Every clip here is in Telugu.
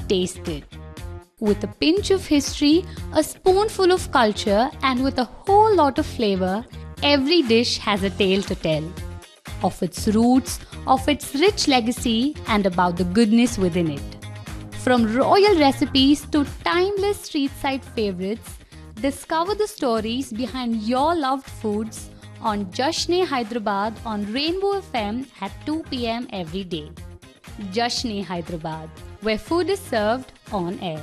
tasted. With a pinch of history, a spoonful of culture, and with a whole lot of flavor, every dish has a tale to tell. Of its roots, of its rich legacy, and about the goodness within it. From royal recipes to timeless street side favorites, discover the stories behind your loved foods on Jashne Hyderabad on Rainbow FM at 2 pm every day. Jashne Hyderabad, where food is served on air.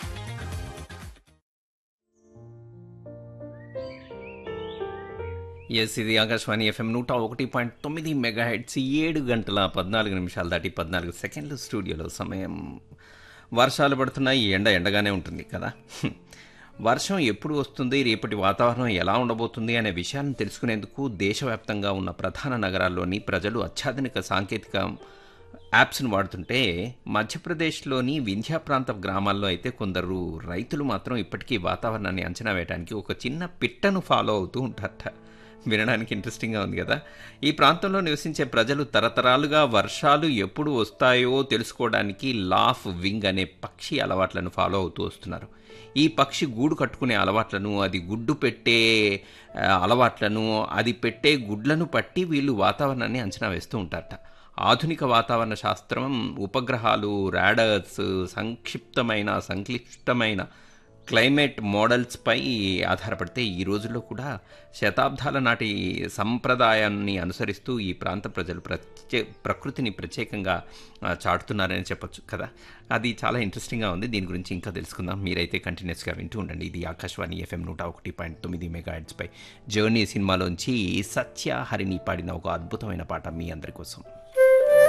Yes ఇది ఆకాశవాణి ఎఫ్ఎం నూట ఒకటి పాయింట్ తొమ్మిది మెగా హెడ్స్ ఏడు గంటల పద్నాలుగు నిమిషాలు దాటి పద్నాలుగు సెకండ్లు స్టూడియోలో సమయం వర్షాలు పడుతున్నాయి ఎండ ఎండగానే ఉంటుంది కదా వర్షం ఎప్పుడు వస్తుంది రేపటి వాతావరణం ఎలా ఉండబోతుంది అనే విషయాన్ని తెలుసుకునేందుకు దేశవ్యాప్తంగా ఉన్న ప్రధాన నగరాల్లోని ప్రజలు అత్యాధునిక సాంకేతిక యాప్స్ను వాడుతుంటే మధ్యప్రదేశ్లోని వింధ్యా ప్రాంత గ్రామాల్లో అయితే కొందరు రైతులు మాత్రం ఇప్పటికీ వాతావరణాన్ని అంచనా వేయడానికి ఒక చిన్న పిట్టను ఫాలో అవుతూ ఉంటారట వినడానికి ఇంట్రెస్టింగ్గా ఉంది కదా ఈ ప్రాంతంలో నివసించే ప్రజలు తరతరాలుగా వర్షాలు ఎప్పుడు వస్తాయో తెలుసుకోవడానికి లాఫ్ వింగ్ అనే పక్షి అలవాట్లను ఫాలో అవుతూ వస్తున్నారు ఈ పక్షి గూడు కట్టుకునే అలవాట్లను అది గుడ్డు పెట్టే ఆ, అలవాట్లను అది పెట్టే గుడ్లను పట్టి వీళ్ళు వాతావరణాన్ని అంచనా వేస్తూ ఉంటారట ఆధునిక వాతావరణ శాస్త్రం ఉపగ్రహాలు రాడర్స్ సంక్షిప్తమైన సంక్లిష్టమైన క్లైమేట్ మోడల్స్పై ఆధారపడితే ఈ రోజుల్లో కూడా శతాబ్దాల నాటి సంప్రదాయాన్ని అనుసరిస్తూ ఈ ప్రాంత ప్రజలు ప్రత్యే ప్రకృతిని ప్రత్యేకంగా ఆ, చాటుతున్నారని చెప్పొచ్చు కదా అది చాలా ఇంట్రెస్టింగ్గా ఉంది దీని గురించి ఇంకా తెలుసుకుందాం మీరైతే కంటిన్యూస్గా వింటూ ఉండండి ఇది ఆకాశవాణి ఎఫ్ఎం నూట ఒకటి పాయింట్ తొమ్మిది మెగా పై జర్నీ సినిమాలోంచి సత్య హరిని పాడిన ఒక అద్భుతమైన పాట మీ అందరి కోసం